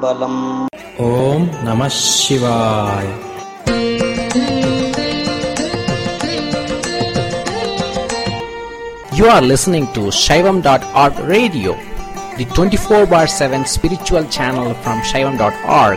திருச்சிற்றம்பலம் ஓம் நம சிவாய் You are listening to Shaivam.org radio, the 24 bar 7 spiritual channel from Shaivam.org.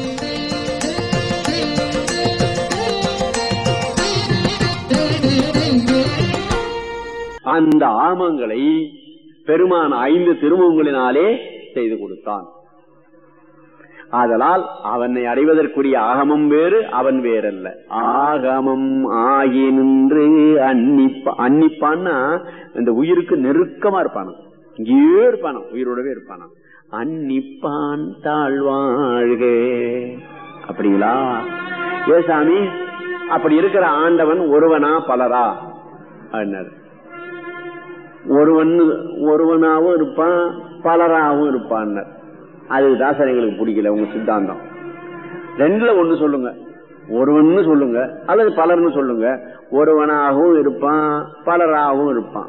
அந்த ஆமங்களை பெருமான் ஐந்து திருமுகங்களினாலே செய்து கொடுத்தான் ஆதலால் அவனை அடைவதற்குரிய ஆகமம் வேறு அவன் வேறல்ல ஆகமம் ஆகி நின்று அன்னிப்பா அன்னிப்பான்னா இந்த உயிருக்கு நெருக்கமா இருப்பானா இங்கேயே இருப்பானா உயிரோடவே இருப்பானா அன்னிப்பான் தாழ்வாழ்க அப்படிங்களா ஏ சாமி அப்படி இருக்கிற ஆண்டவன் ஒருவனா பலரா அப்படின்னாரு ஒருவன் ஒருவனாவும் இருப்பான் பலராகவும் இருப்பான் அது தாசன் எங்களுக்கு பிடிக்கல உங்க சித்தாந்தம் ரெண்டுல ஒண்ணு சொல்லுங்க ஒருவன்னு சொல்லுங்க அல்லது பலர்னு சொல்லுங்க ஒருவனாகவும் இருப்பான் பலராகவும் இருப்பான்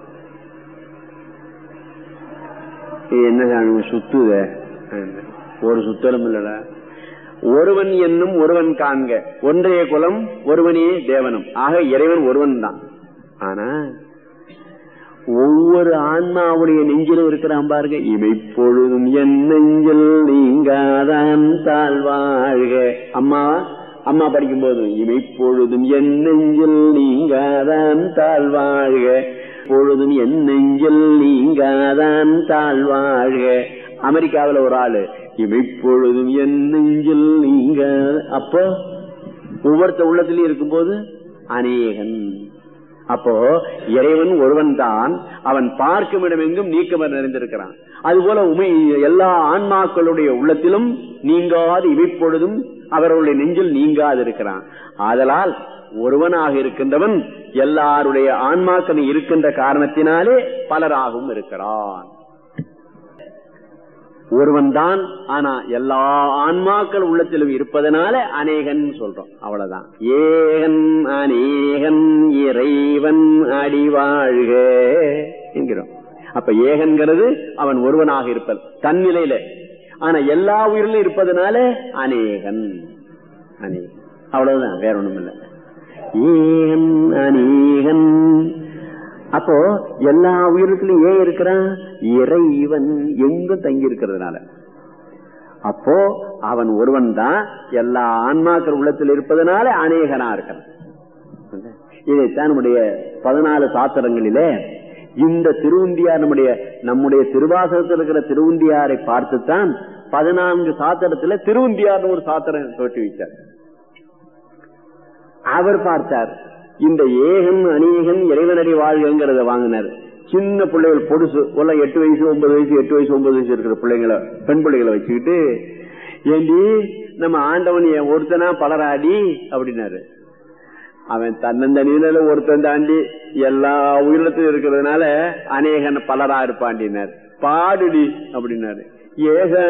இது என்ன சாமி சுத்துத ஒரு சுத்தலும் இல்லட ஒருவன் என்னும் ஒருவன் காண்க ஒன்றைய குலம் ஒருவனே தேவனும் ஆக இறைவன் ஒருவன் தான் ஆனா ஒவ்வொரு ஆன்மாவுடைய நெஞ்சிலும் இருக்கிறான் பாருங்க இமைப்பொழுதும் என் நெஞ்சில் நீங்காதான் தாழ்வாழ்க அம்மா அம்மா படிக்கும் போதும் இமைப்பொழுதும் என் நெஞ்சில் நீங்காதான் தாழ்வாழ்க பொழுதும் என் நெஞ்சில் நீங்காதான் தாழ்வாழ்க அமெரிக்காவில் ஒரு ஆளு இமைப்பொழுதும் என் நெஞ்சில் நீங்க அப்போ ஒவ்வொருத்த உள்ளத்திலையும் இருக்கும்போது அநேகன் அப்போ இறைவன் ஒருவன் தான் அவன் பார்க்கும் இடமெங்கும் நீக்கமர் நிறைந்திருக்கிறான் அதுபோல உமை எல்லா ஆன்மாக்களுடைய உள்ளத்திலும் நீங்காது இமைப்பொழுதும் அவர்களுடைய நெஞ்சில் நீங்காது இருக்கிறான் ஆதலால் ஒருவனாக இருக்கின்றவன் எல்லாருடைய ஆன்மாக்கள் இருக்கின்ற காரணத்தினாலே பலராகவும் இருக்கிறான் ஒருவன் தான் ஆனா எல்லா ஆன்மாக்கள் உள்ளத்திலும் இருப்பதனால அநேகன் சொல்றோம் அவ்வளவுதான் ஏகன் அநேகன் இறைவன் அடிவாழ்க என்கிறோம் அப்ப ஏகன்கிறது அவன் ஒருவனாக இருப்பது தன்னிலையில ஆனா எல்லா உயிரிலும் இருப்பதனால அநேகன் அநேகன் அவ்வளவுதான் வேற ஒண்ணும் இல்லை ஏகன் அநேகன் அப்போ எல்லா உயிரினத்திலும் ஏன் இருக்கிறான் இறைவன் எங்கும் தங்கி இருக்கிறதுனால அப்போ அவன் ஒருவன் தான் எல்லா ஆன்மாக்கள் உள்ளத்தில் இருப்பதனால அநேகனா இருக்கிறான் இதைத்தான் நம்முடைய பதினாலு சாத்திரங்களிலே இந்த திருவுந்தியார் நம்முடைய நம்முடைய திருவாசகத்தில் இருக்கிற திருவுந்தியாரை பார்த்துத்தான் பதினான்கு சாத்திரத்துல திருவுந்தியார் ஒரு சாத்திரம் தோற்றி வைத்தார் அவர் பார்த்தார் இந்த ஏகன் அநேகன் இறைவனடி வாழ்கிறத வாங்கினார் சின்ன பிள்ளைகள் பொடுசு உள்ள எட்டு வயசு ஒன்பது வயசு எட்டு வயசு ஒன்பது வயசு இருக்கிற பிள்ளைங்களை பெண் பிள்ளைகளை வச்சுக்கிட்டு ஏண்டி நம்ம ஆண்டவன் ஒருத்தனா பலராடி அப்படின்னாரு அவன் தன்னந்தனியில ஒருத்தன் தாண்டி எல்லா உயிரினத்திலும் இருக்கிறதுனால அநேகன் பலரா இருப்பாண்டினார் பாடுடி அப்படின்னாரு ஏக